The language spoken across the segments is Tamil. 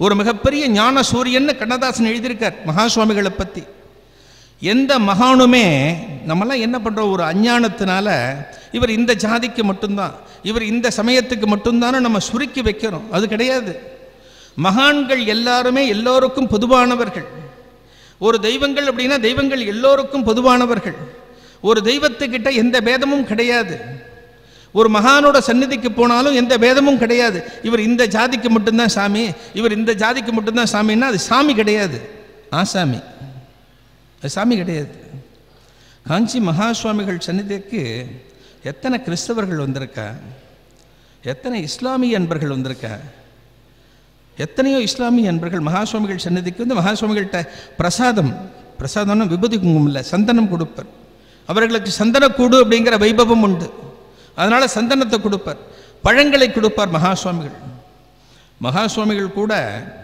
ஒரு மிகப்பெரிய ஞான சூரியன்னு கண்ணதாசன் எழுதியிருக்கார் மகா சுவாமிகளை பற்றி எந்த மகானுமே நம்மலாம் என்ன பண்ணுறோம் ஒரு அஞ்ஞானத்தினால இவர் இந்த ஜாதிக்கு மட்டும்தான் இவர் இந்த சமயத்துக்கு மட்டும்தானே நம்ம சுருக்கி வைக்கிறோம் அது கிடையாது மகான்கள் எல்லாருமே எல்லோருக்கும் பொதுவானவர்கள் ஒரு தெய்வங்கள் அப்படின்னா தெய்வங்கள் எல்லோருக்கும் பொதுவானவர்கள் ஒரு தெய்வத்துக்கிட்ட எந்த பேதமும் கிடையாது ஒரு மகானோட சந்நிதிக்கு போனாலும் எந்த பேதமும் கிடையாது இவர் இந்த ஜாதிக்கு மட்டும்தான் சாமி இவர் இந்த ஜாதிக்கு மட்டும்தான் சாமின்னா அது சாமி கிடையாது ஆசாமி அது சாமி கிடையாது காஞ்சி மகா சுவாமிகள் சந்நிதிக்கு எத்தனை கிறிஸ்தவர்கள் வந்திருக்கா எத்தனை இஸ்லாமிய அன்பர்கள் வந்திருக்கா எத்தனையோ இஸ்லாமிய அன்பர்கள் மகா சுவாமிகள் சந்நிதிக்கு வந்து மகா சுவாமிகள்கிட்ட பிரசாதம் பிரசாதம்னா விபூதி குங்குமம் இல்லை சந்தனம் கொடுப்பார் அவர்களுக்கு சந்தனக்கூடு அப்படிங்கிற வைபவம் உண்டு அதனால சந்தனத்தை கொடுப்பார் பழங்களை கொடுப்பார் மகா சுவாமிகள் மகா சுவாமிகள் கூட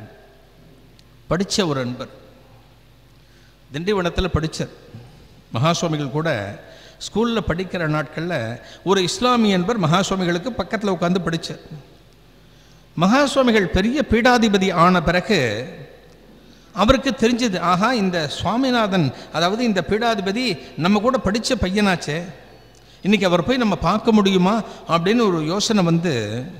படித்த ஒரு அன்பர் திண்டிவனத்தில் படித்தார் மகா சுவாமிகள் கூட ஸ்கூலில் படிக்கிற நாட்களில் ஒரு இஸ்லாமிய என்பர் மகா சுவாமிகளுக்கு பக்கத்தில் உட்காந்து படித்தார் மகா சுவாமிகள் பெரிய பீடாதிபதி ஆன பிறகு அவருக்கு தெரிஞ்சது ஆஹா இந்த சுவாமிநாதன் அதாவது இந்த பீடாதிபதி நம்ம கூட படித்த பையனாச்சே இன்னைக்கு அவர் போய் நம்ம பார்க்க முடியுமா அப்படின்னு ஒரு யோசனை வந்து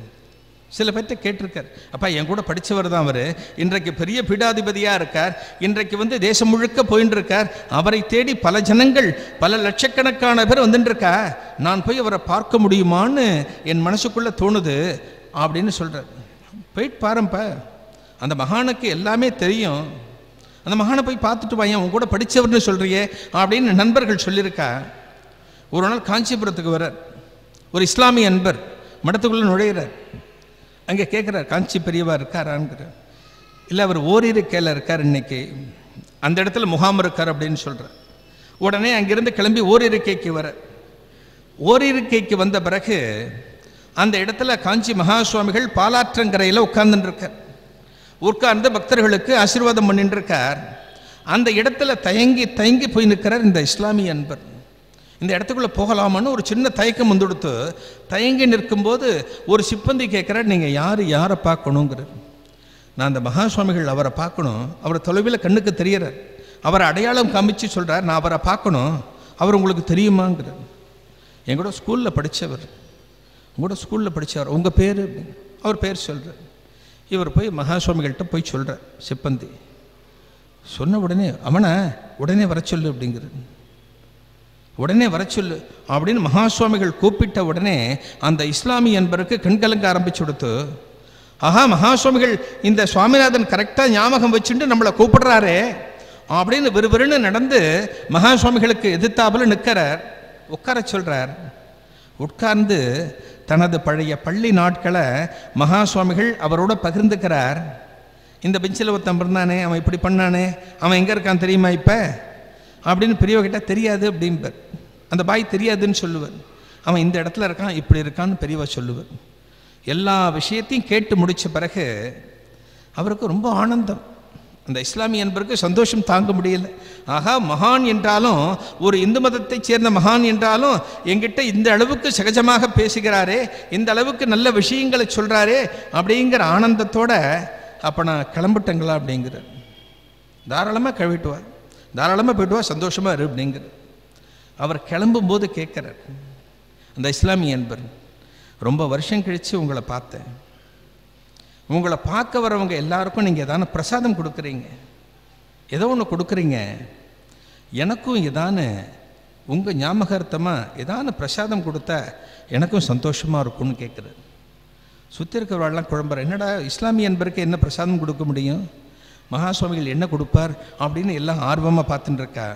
சில பேர்த்த கேட்டிருக்கார் அப்பா என் கூட படித்தவர் தான் அவர் இன்றைக்கு பெரிய பீடாதிபதியாக இருக்கார் இன்றைக்கு வந்து தேசம் முழுக்க போயின்னு இருக்கார் அவரை தேடி பல ஜனங்கள் பல லட்சக்கணக்கான பேர் வந்துட்டு இருக்கா நான் போய் அவரை பார்க்க முடியுமான்னு என் மனசுக்குள்ளே தோணுது அப்படின்னு சொல்கிறார் போயிட்டு பாருப்பா அந்த மகானுக்கு எல்லாமே தெரியும் அந்த மகானை போய் பார்த்துட்டு வாயன் உன் கூட படித்தவர்னு சொல்கிறியே அப்படின்னு நண்பர்கள் சொல்லியிருக்கா ஒரு நாள் காஞ்சிபுரத்துக்கு வரார் ஒரு இஸ்லாமிய அன்பர் மடத்துக்குள்ளே நுழையிறார் அங்கே கேட்குறார் காஞ்சி பெரியவா இருக்காரான்கிறார் இல்லை அவர் ஓரிருக்கையில் இருக்கார் இன்னைக்கு அந்த இடத்துல முகாம் இருக்கார் அப்படின்னு சொல்கிறார் உடனே அங்கிருந்து கிளம்பி ஓரிருக்கைக்கு வர ஓரிருக்கைக்கு வந்த பிறகு அந்த இடத்துல காஞ்சி மகா சுவாமிகள் பாலாற்றங்கரையில் உட்கார்ந்துட்டு இருக்கார் உட்கார்ந்து பக்தர்களுக்கு ஆசீர்வாதம் பண்ணிட்டு இருக்கார் அந்த இடத்துல தயங்கி தயங்கி போய் நிற்கிறார் இந்த இஸ்லாமிய அன்பர் இந்த இடத்துக்குள்ளே போகலாமான்னு ஒரு சின்ன தயக்கம் வந்துடுத்து தயங்கி நிற்கும்போது ஒரு சிப்பந்தி கேட்குறார் நீங்கள் யார் யாரை பார்க்கணுங்கிறார் நான் அந்த மகா சுவாமிகள் அவரை பார்க்கணும் அவர் தொலைவில் கண்ணுக்கு தெரியறார் அவரை அடையாளம் காமிச்சு சொல்கிறார் நான் அவரை பார்க்கணும் அவர் உங்களுக்கு தெரியுமாங்கிறார் என் கூட ஸ்கூலில் படித்தவர் உங்களோட ஸ்கூலில் படித்தவர் உங்கள் பேர் அவர் பேர் சொல்கிறார் இவர் போய் மகா சுவாமிகள்கிட்ட போய் சொல்கிறார் சிப்பந்தி சொன்ன உடனே அவனை உடனே வர சொல்லு அப்படிங்கிறார் உடனே வர சொல்லு அப்படின்னு மகா சுவாமிகள் கூப்பிட்ட உடனே அந்த இஸ்லாமிய என்பருக்கு கண்கலங்க ஆரம்பிச்சு கொடுத்து ஆஹா மகா சுவாமிகள் இந்த சுவாமிநாதன் கரெக்டாக ஞாபகம் வச்சுட்டு நம்மளை கூப்பிடுறாரே அப்படின்னு விறுவிறுன்னு நடந்து மகா சுவாமிகளுக்கு எதிர்த்தாப்புல நிற்கிறார் உட்கார சொல்கிறார் உட்கார்ந்து தனது பழைய பள்ளி நாட்களை மகா சுவாமிகள் அவரோட பகிர்ந்துக்கிறார் இந்த பெஞ்சில் ஒருத்தன் இருந்தானே அவன் இப்படி பண்ணானே அவன் எங்கே இருக்கான் தெரியுமா இப்போ அப்படின்னு பெரியவ கேட்டால் தெரியாது அப்படிம்பார் அந்த பாய் தெரியாதுன்னு சொல்லுவார் அவன் இந்த இடத்துல இருக்கான் இப்படி இருக்கான்னு பெரியவ சொல்லுவார் எல்லா விஷயத்தையும் கேட்டு முடித்த பிறகு அவருக்கு ரொம்ப ஆனந்தம் அந்த இஸ்லாமிய என்பருக்கு சந்தோஷம் தாங்க முடியல ஆகா மகான் என்றாலும் ஒரு இந்து மதத்தைச் சேர்ந்த மகான் என்றாலும் எங்கிட்ட இந்த அளவுக்கு சகஜமாக பேசுகிறாரே இந்த அளவுக்கு நல்ல விஷயங்களை சொல்கிறாரே அப்படிங்கிற ஆனந்தத்தோட அப்போ நான் கிளம்பிட்டங்களா அப்படிங்கிறார் தாராளமாக கழுவிட்டு வா தாராளமாக போயிட்டு வா சந்தோஷமாக இரு அப்படிங்கிறார் அவர் கிளம்பும்போது கேட்குறார் அந்த இஸ்லாமிய என்பர் ரொம்ப வருஷம் கழித்து உங்களை பார்த்தேன் உங்களை பார்க்க வரவங்க எல்லாருக்கும் நீங்கள் எதான பிரசாதம் கொடுக்குறீங்க ஏதோ ஒன்று கொடுக்குறீங்க எனக்கும் ஏதான உங்கள் ஞாபகார்த்தமாக ஏதான பிரசாதம் கொடுத்தா எனக்கும் சந்தோஷமாக இருக்கும்னு கேட்குறாரு சுற்றி இருக்கிறவரெல்லாம் குழம்புற என்னடா இஸ்லாமிய என்பருக்கு என்ன பிரசாதம் கொடுக்க முடியும் மகா சுவாமிகள் என்ன கொடுப்பார் அப்படின்னு எல்லாம் ஆர்வமாக பார்த்துட்டு இருக்கா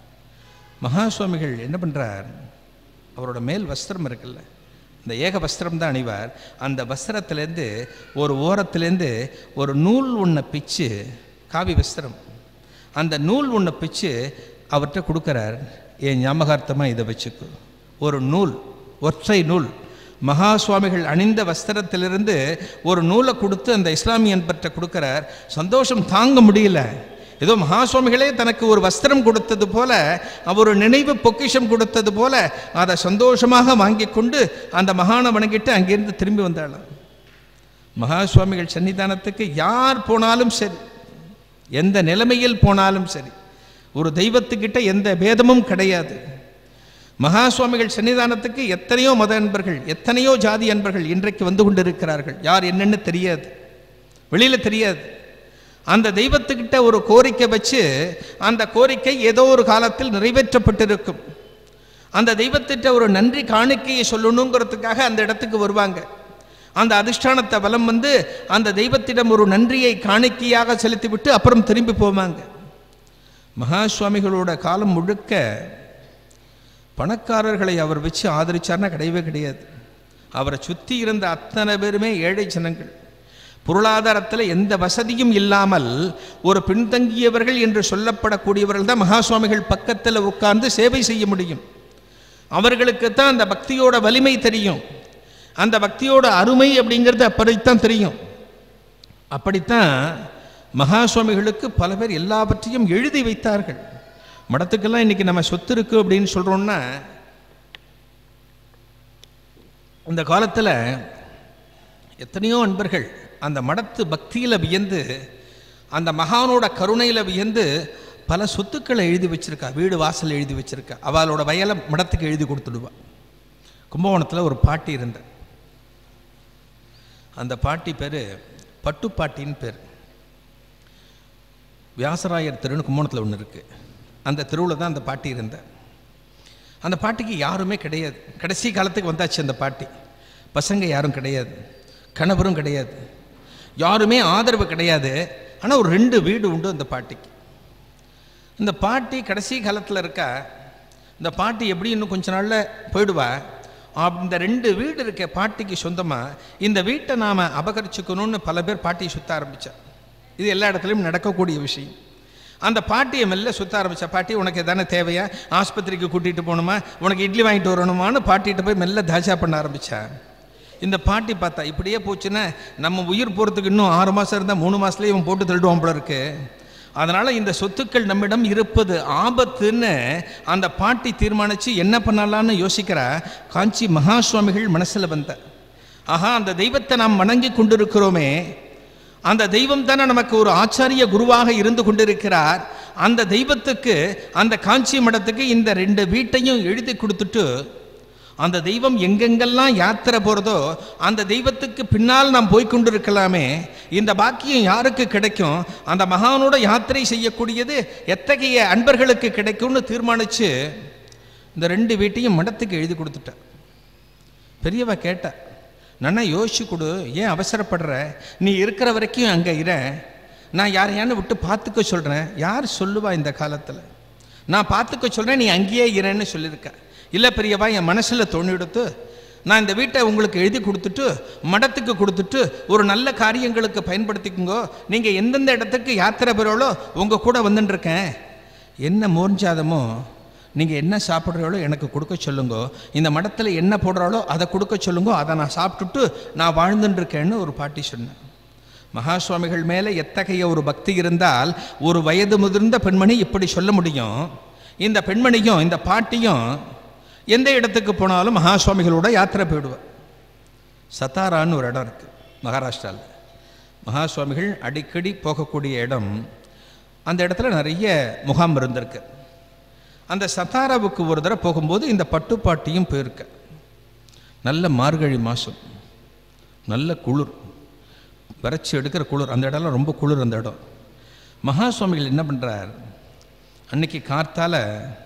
மகா சுவாமிகள் என்ன பண்ணுறார் அவரோட மேல் வஸ்திரம் இருக்குல்ல இந்த ஏக வஸ்திரம் தான் அணிவார் அந்த வஸ்திரத்துலேருந்து ஒரு ஓரத்துலேருந்து ஒரு நூல் ஒன்றை பிச்சு காவி வஸ்திரம் அந்த நூல் ஒன்றை பிச்சு அவர்கிட்ட கொடுக்குறார் என் ஞாபகார்த்தமாக இதை வச்சுக்கோ ஒரு நூல் ஒற்றை நூல் மகா சுவாமிகள் அணிந்த வஸ்திரத்திலிருந்து ஒரு நூலை கொடுத்து அந்த இஸ்லாமிய என்பர்கிட்ட கொடுக்குறார் சந்தோஷம் தாங்க முடியல ஏதோ மகா சுவாமிகளே தனக்கு ஒரு வஸ்திரம் கொடுத்தது போல அவர் ஒரு நினைவு பொக்கிஷம் கொடுத்தது போல அதை சந்தோஷமாக வாங்கி கொண்டு அந்த மகானை வணங்கிட்டு அங்கிருந்து திரும்பி வந்தாளாம் மகா சுவாமிகள் சன்னிதானத்துக்கு யார் போனாலும் சரி எந்த நிலைமையில் போனாலும் சரி ஒரு தெய்வத்துக்கிட்ட எந்த பேதமும் கிடையாது மகா சுவாமிகள் சன்னிதானத்துக்கு எத்தனையோ மத அன்பர்கள் எத்தனையோ ஜாதி அன்பர்கள் இன்றைக்கு வந்து கொண்டிருக்கிறார்கள் யார் என்னன்னு தெரியாது வெளியில் தெரியாது அந்த தெய்வத்துக்கிட்ட ஒரு கோரிக்கை வச்சு அந்த கோரிக்கை ஏதோ ஒரு காலத்தில் நிறைவேற்றப்பட்டிருக்கும் அந்த தெய்வத்திட்ட ஒரு நன்றி காணிக்கையை சொல்லணுங்கிறதுக்காக அந்த இடத்துக்கு வருவாங்க அந்த அதிஷ்டானத்தை வலம் வந்து அந்த தெய்வத்திடம் ஒரு நன்றியை காணிக்கையாக செலுத்திவிட்டு அப்புறம் திரும்பி போவாங்க மகா சுவாமிகளோட காலம் முழுக்க பணக்காரர்களை அவர் வச்சு ஆதரிச்சார்னா கிடையவே கிடையாது அவரை சுற்றி இருந்த அத்தனை பேருமே ஏழை ஜனங்கள் பொருளாதாரத்தில் எந்த வசதியும் இல்லாமல் ஒரு பின்தங்கியவர்கள் என்று சொல்லப்படக்கூடியவர்கள் தான் மகா சுவாமிகள் பக்கத்தில் உட்கார்ந்து சேவை செய்ய முடியும் அவர்களுக்கு தான் அந்த பக்தியோட வலிமை தெரியும் அந்த பக்தியோட அருமை அப்படிங்கிறது அப்படித்தான் தெரியும் அப்படித்தான் மகா சுவாமிகளுக்கு பல பேர் எல்லாவற்றையும் எழுதி வைத்தார்கள் மடத்துக்கெல்லாம் இன்னைக்கு நம்ம சொத்து இருக்கு அப்படின்னு சொல்றோம்னா இந்த காலத்தில் எத்தனையோ அன்பர்கள் அந்த மடத்து பக்தியில் வியந்து அந்த மகானோட கருணையில் வியந்து பல சொத்துக்களை எழுதி வச்சிருக்கா வீடு வாசல் எழுதி வச்சிருக்கா அவளோட வயலை மடத்துக்கு எழுதி கொடுத்துடுவா கும்பகோணத்தில் ஒரு பாட்டி இருந்த அந்த பாட்டி பேர் பட்டுப்பாட்டின்னு பேர் வியாசராயர் தெருன்னு கும்பகோணத்தில் ஒன்று இருக்குது அந்த தெருவில் தான் அந்த பாட்டி இருந்த அந்த பாட்டிக்கு யாருமே கிடையாது கடைசி காலத்துக்கு வந்தாச்சு அந்த பாட்டி பசங்க யாரும் கிடையாது கணவரும் கிடையாது யாருமே ஆதரவு கிடையாது ஆனால் ஒரு ரெண்டு வீடு உண்டு அந்த பாட்டிக்கு இந்த பாட்டி கடைசி காலத்தில் இருக்கா இந்த பாட்டி எப்படி இன்னும் கொஞ்ச நாளில் போயிடுவா அப்ப இந்த ரெண்டு வீடு இருக்க பாட்டிக்கு சொந்தமாக இந்த வீட்டை நாம் அபகரிச்சுக்கணும்னு பல பேர் பாட்டியை சுற்ற ஆரம்பித்தா இது எல்லா இடத்துலையும் நடக்கக்கூடிய விஷயம் அந்த பாட்டியை மெல்ல சுத்த ஆரம்பிச்சா பாட்டி உனக்கு எதானே தேவையா ஆஸ்பத்திரிக்கு கூட்டிகிட்டு போகணுமா உனக்கு இட்லி வாங்கிட்டு வரணுமான்னு பாட்டிகிட்ட போய் மெல்ல தாஜா பண்ண ஆரம்பிச்சா இந்த பாட்டி பார்த்தா இப்படியே போச்சுன்னா நம்ம உயிர் போகிறதுக்கு இன்னும் ஆறு மாதம் இருந்தால் மூணு மாதத்துலேயே இவன் போட்டு தள்ளிடுவான் போல இருக்கு அதனால் இந்த சொத்துக்கள் நம்மிடம் இருப்பது ஆபத்துன்னு அந்த பாட்டி தீர்மானித்து என்ன பண்ணலான்னு யோசிக்கிறா காஞ்சி மகா சுவாமிகள் மனசில் வந்த ஆஹா அந்த தெய்வத்தை நாம் வணங்கி கொண்டிருக்கிறோமே அந்த தெய்வம் தானே நமக்கு ஒரு ஆச்சாரிய குருவாக இருந்து கொண்டிருக்கிறார் அந்த தெய்வத்துக்கு அந்த காஞ்சி மடத்துக்கு இந்த ரெண்டு வீட்டையும் எழுதி கொடுத்துட்டு அந்த தெய்வம் எங்கெங்கெல்லாம் யாத்திரை போகிறதோ அந்த தெய்வத்துக்கு பின்னால் நாம் போய் கொண்டிருக்கலாமே இந்த பாக்கியம் யாருக்கு கிடைக்கும் அந்த மகானோட யாத்திரை செய்யக்கூடியது எத்தகைய அன்பர்களுக்கு கிடைக்கும்னு தீர்மானித்து இந்த ரெண்டு வீட்டையும் மடத்துக்கு எழுதி கொடுத்துட்டா பெரியவா கேட்டா நன்னா யோசிச்சு கொடு ஏன் அவசரப்படுற நீ இருக்கிற வரைக்கும் அங்கே இர நான் யாரையான்னு விட்டு பார்த்துக்க சொல்கிறேன் யார் சொல்லுவா இந்த காலத்தில் நான் பார்த்துக்க சொல்கிறேன் நீ அங்கேயே இரேன்னு சொல்லியிருக்க இல்லை பெரியவா என் மனசில் தோணிடுத்து நான் இந்த வீட்டை உங்களுக்கு எழுதி கொடுத்துட்டு மடத்துக்கு கொடுத்துட்டு ஒரு நல்ல காரியங்களுக்கு பயன்படுத்திக்குங்கோ நீங்கள் எந்தெந்த இடத்துக்கு யாத்திரை பெறவளோ உங்கள் கூட வந்துட்டுருக்கேன் என்ன மோர்ஞ்சாதமோ நீங்கள் என்ன சாப்பிட்றீங்களோ எனக்கு கொடுக்க சொல்லுங்கோ இந்த மடத்தில் என்ன போடுறாளோ அதை கொடுக்க சொல்லுங்கோ அதை நான் சாப்பிட்டுட்டு நான் வாழ்ந்துட்டு இருக்கேன்னு ஒரு பாட்டி சொன்னேன் மகா சுவாமிகள் மேலே எத்தகைய ஒரு பக்தி இருந்தால் ஒரு வயது முதிர்ந்த பெண்மணி இப்படி சொல்ல முடியும் இந்த பெண்மணியும் இந்த பாட்டியும் எந்த இடத்துக்கு போனாலும் மகா சுவாமிகளோட யாத்திரை போயிடுவார் சத்தாரான்னு ஒரு இடம் இருக்குது மகாராஷ்டிராவில் மகா சுவாமிகள் அடிக்கடி போகக்கூடிய இடம் அந்த இடத்துல நிறைய முகாம் இருந்திருக்கு அந்த சத்தாராவுக்கு ஒரு தடவை போகும்போது இந்த பட்டுப்பாட்டியும் போயிருக்க நல்ல மார்கழி மாதம் நல்ல குளிர் வறட்சி எடுக்கிற குளிர் அந்த இடம்லாம் ரொம்ப குளிர் அந்த இடம் மகா சுவாமிகள் என்ன பண்ணுறார் அன்னைக்கு கார்த்தால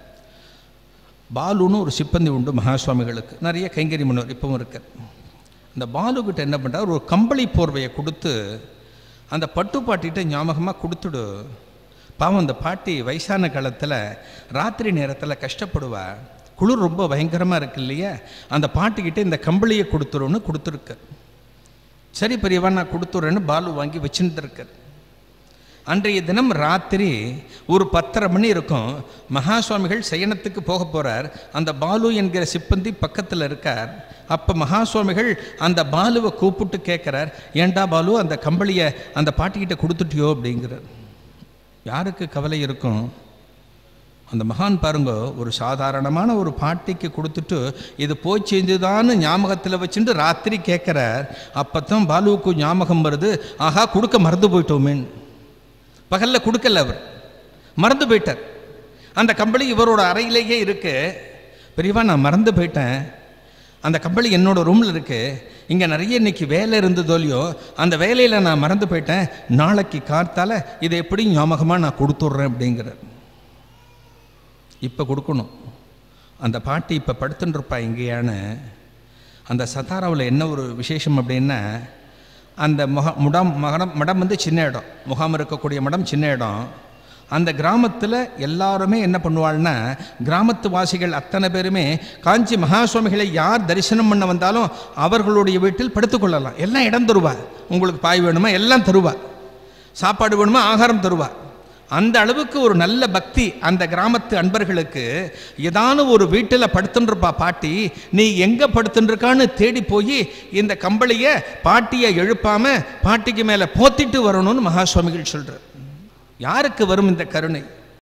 பாலுன்னு ஒரு சிப்பந்தி உண்டு மகா சுவாமிகளுக்கு நிறைய கைங்கரி முன்னோர் இப்பவும் இருக்கார் அந்த பாலுக்கிட்ட என்ன பண்ணுறார் ஒரு கம்பளி போர்வையை கொடுத்து அந்த பட்டுப்பாட்டிகிட்ட ஞாபகமாக கொடுத்துடு பாவம் அந்த பாட்டி வயசான காலத்தில் ராத்திரி நேரத்தில் கஷ்டப்படுவா குளிர் ரொம்ப பயங்கரமாக இருக்கு இல்லையா அந்த பாட்டிக்கிட்ட இந்த கம்பளியை கொடுத்துருன்னு கொடுத்துருக்கு சரி பெரியவா நான் கொடுத்துட்றேன்னு பாலு வாங்கி வச்சுட்டு இருக்கார் அன்றைய தினம் ராத்திரி ஒரு பத்தரை மணி இருக்கும் மகா சுவாமிகள் சயனத்துக்கு போக போகிறார் அந்த பாலு என்கிற சிப்பந்தி பக்கத்தில் இருக்கார் அப்போ மகா சுவாமிகள் அந்த பாலுவை கூப்பிட்டு கேட்குறார் ஏண்டா பாலு அந்த கம்பளியை அந்த பாட்டிக்கிட்ட கொடுத்துட்டியோ அப்படிங்கிறார் யாருக்கு கவலை இருக்கும் அந்த மகான் பாருங்க ஒரு சாதாரணமான ஒரு பாட்டிக்கு கொடுத்துட்டு இது போய் செஞ்சுதான்னு ஞாபகத்தில் வச்சுட்டு ராத்திரி கேட்குறார் அப்போ பாலுவுக்கு ஞாபகம் வருது ஆஹா கொடுக்க மறந்து போயிட்டோமேன்னு பகலில் கொடுக்கல அவர் மறந்து போயிட்டார் அந்த கம்பளி இவரோட அறையிலேயே இருக்கு பெரியவா நான் மறந்து போயிட்டேன் அந்த கம்பளி என்னோட ரூமில் இருக்கு இங்கே நிறைய இன்னைக்கு வேலை இருந்ததோ இல்லையோ அந்த வேலையில் நான் மறந்து போயிட்டேன் நாளைக்கு காத்தால இதை எப்படி ஞாபகமாக நான் கொடுத்துட்றேன் அப்படிங்கிறார் இப்போ கொடுக்கணும் அந்த பாட்டி இப்போ படுத்துட்டுருப்பா இங்கேயான்னு அந்த சத்தாராவில் என்ன ஒரு விசேஷம் அப்படின்னா அந்த முக முடம் மடம் மடம் வந்து சின்ன இடம் முகாம் இருக்கக்கூடிய மடம் சின்ன இடம் அந்த கிராமத்தில் எல்லாருமே என்ன பண்ணுவாள்னா கிராமத்து வாசிகள் அத்தனை பேருமே காஞ்சி மகா சுவாமிகளை யார் தரிசனம் பண்ண வந்தாலும் அவர்களுடைய வீட்டில் படுத்துக்கொள்ளலாம் எல்லாம் இடம் தருவா உங்களுக்கு பாய் வேணுமா எல்லாம் தருவா சாப்பாடு வேணுமா ஆகாரம் தருவா அந்த அளவுக்கு ஒரு நல்ல பக்தி அந்த கிராமத்து அன்பர்களுக்கு ஏதான ஒரு வீட்டில் படுத்துருப்பா பாட்டி நீ எங்கே படுத்துருக்கான்னு தேடி போய் இந்த கம்பளியை பாட்டியை எழுப்பாம பாட்டிக்கு மேலே போத்திட்டு வரணும்னு மகா சுவாமிகள் சொல்றார் யாருக்கு வரும் இந்த கருணை